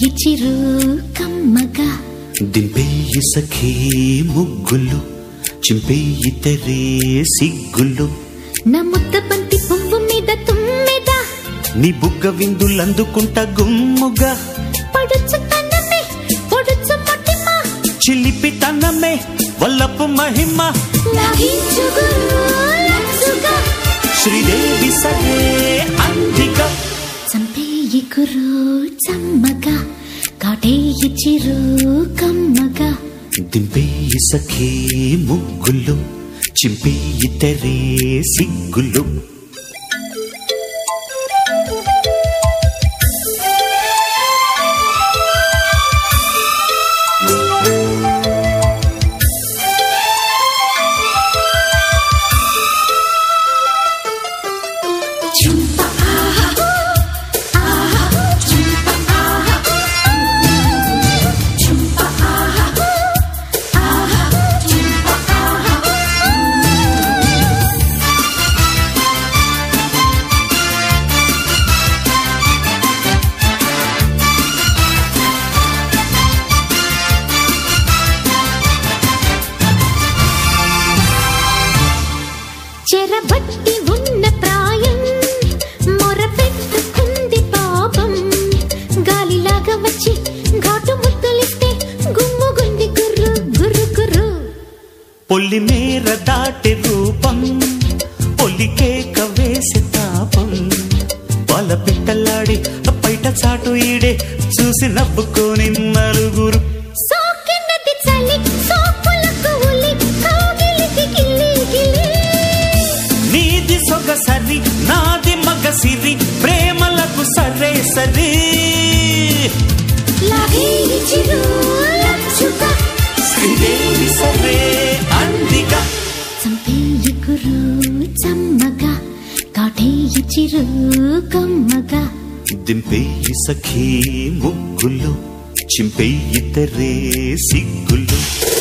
చిరు కమ్మగా దింపేయి సఖీ ముగ్గులు చింపేయి తెరే సిగ్గులు నా ముద్ద బంతి పువ్వు మీద తుమ్మెద నీ బుగ్గ విందులందుకుంటా గుమ్ముగా పడుచు తనమే పొడుచు మొటిమ చిలిపి తనమే వల్లపు మహిమ లాగించు గురు లచ్చుగా శ్రీదేవి సరే అందిగా చంపేయి కురు చమ్మగా కాటేయి చిరు కమ్మగా దింపేయి సఖీ ముగ్గులు చింపేయి తెరే సిగ్గులు చుంప ఆహా ఆహా చుంప ఆహా చుంప ఆహా ఆహా చుంప ఆహా చెరబట్టి ఉన్న ప్రాయం మొరపెట్టుకుంది పాపం గాలిలాగా వచ్చి ఘాటు ముద్దులిస్తే గుమ్ముగుంది గుర్రు గుర్రు గుర్రు పొల్లి మేర దాటి రూపం పొలికేక వేసి తాపం వాళ్ళ పిట్టలాడి బయట చాటు ఈడే చూసి నవ్వుకొని నలుగురు సోకినది చలి సోకులకు ఉలి కౌగిలికి గిల్లి గిల్లి నీది సొగసరి నాది మగసిరి ప్రేమలకు సరే సరి లాగే చిరు లచ్చుగా శ్రీదేవి సరే అందిగా చంపేయి గురు చమ్మగా కాటేయి చిరు కమ్మగా దింపేయి సఖీ ముగ్గులు చింపేయి తెరే సిగ్గులు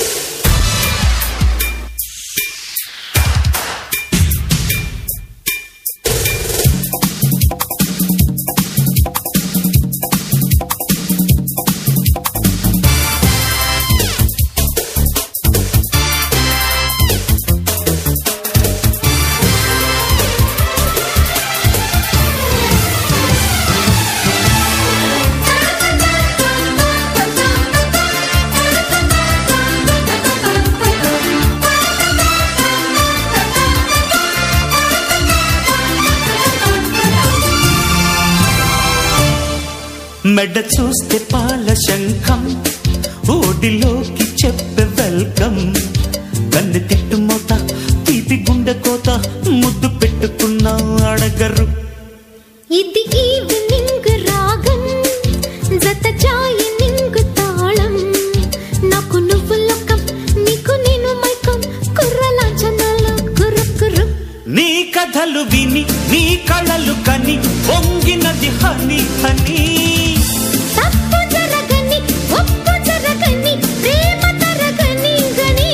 మెడ చూస్తే పాల శంఖం ఓడిలోకి చెప్పే వెల్కమ్ కన్ను తిట్టు మోత తీపి గుండె కోత ముద్దు పెట్టుకున్నా అడగరు ఇది ఈవినింగ్ రాగం జత చాయి నింగు తాళం నాకు నువ్వు లోకం నీకు నేను మైకం కుర్రలాంఛనాలు కుర్రు కుర్రు నీ కథలు విని నీ కళలు కని పొంగినది హని హని తప్పు జరగని ఒప్పు జరగని ప్రేమ తరగని గని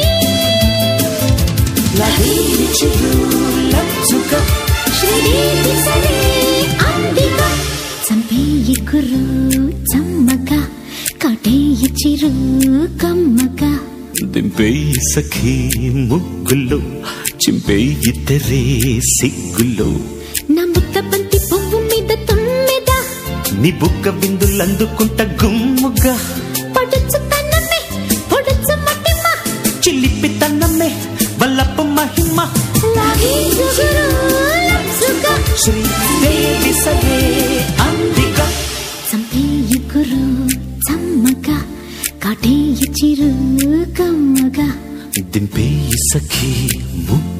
లభించును లచ్చుగా శ్రీదేవి సరే అందిగా చంపేయి కుర్రు చమ్మగా కాటేయి చిరు కమ్మగా దింపేయి సఖీ ముగ్గులు చింపేయి తెరే సిగ్గులు నా ముద్ద బంతి పువ్వు మీద తుమ్మెద నీ బుగ్గ బిందులందుకుంట గుమ్ముగా పడుచు తనమే పొడుచు మటిమ చిలిపి తన్నమే వల్లపు మహిమ లాగే గురు లప్సుగా శ్రీదేవి సరే అందిగా చంపేయి గురు చమ్మగా కాటేయి చిరు కమ్మగా దింపేయి సఖీ ముగ్గులు